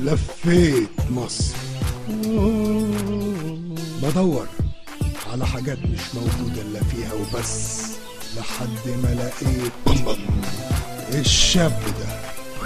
لفيت مصر بدور على حاجات مش موجودة إلا فيها وبس لحد ما لقيت الشاب ده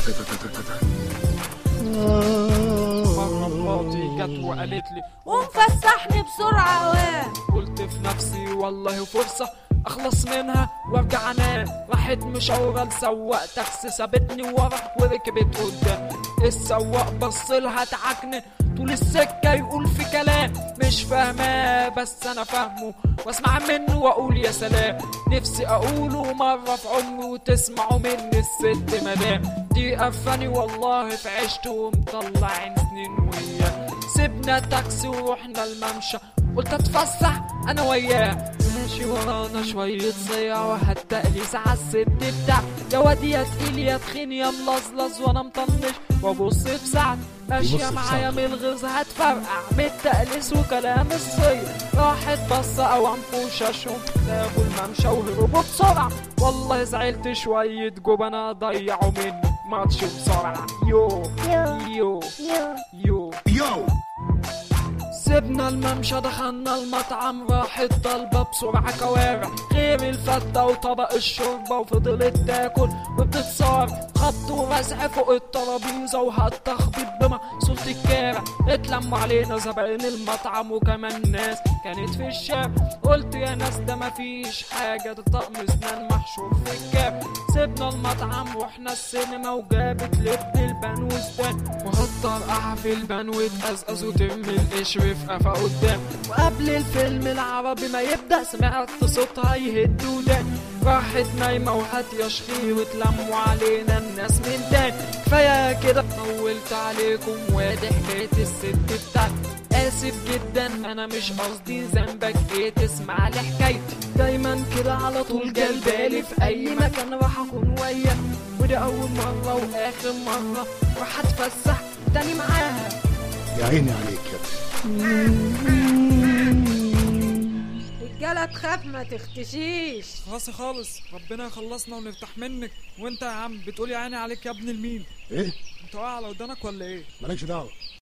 مرة مراتي جت وقالت لي قوم فسحني بسرعة واه قلت في نفسي والله فرصة اخلص منها وارجع انام راحت مشاورة لسواق تاكسي سابتني ورا وركبت قدام السواق بصلها اتعكن طول السكة يقول في كلام مش فاهماه بس انا فاهمه واسمع منه واقول يا سلام نفسي اقوله مرة في عمري وتسمعوا مني الست مدام دي قفاني والله في عشت ومطلع عين سنين وياه سيبنا تاكسي ورحنا الممشى قلت اتفسح انا وياه ماشي ورانا شوية صيع وهتقليس عالست بتاع يا واد يا تقيل يا تخين يا ملزلز وانا مطنش وابص في ساعة يبص ماشية في معايا ساعته. من الغيظ هتفرقع من التقليس وكلام الصيع راحت بصة او انفوشاشهم سابوا الممشى وهربوا بسرعة والله زعلت شوية جبنة ضيعوا مني ماتش بسرعة يو يو يو يو سيبنا الممشى دخلنا المطعم راحت طالبة بسرعة كوارع غير الفتة وطبق الشوربة وفضلت تاكل وبتتصار خبط ورزع فوق الترابيزة وهالتخبيط بمقصولة الكارع اتلموا علينا زبائن المطعم وكمان ناس كانت في الشارع قلت يا ناس ده مفيش حاجة ده طقم اسنان محشور في الكاب سيبنا المطعم رحنا السينما وجابت لب البانوس ده وهالطرقعة في البان وتقزقز وترمي القشر في قفا قدام وقبل الفيلم العربي ما يبدأ سمعت صوتها يهد ودان راحت نايمة وهات يا شخي واتلموا علينا الناس من تاني كفاية كده طولت عليكم وادي حكاية الست بتاعتي آسف جدا أنا مش قصدي ذنبك إيه تسمع لي حكايتي دايما كده على طول جلبالي في أي مكان راح أكون وياك ودي أول مرة وآخر مرة راح أتفسح تاني معاها يا عيني عليك يا ابني رجالة تخاف ما تختشيش خلاص خالص ربنا يخلصنا ونفتح منك وانت يا عم بتقول يا عيني عليك يا ابن المين ايه انت واقع على ودانك ولا ايه مالكش دعوة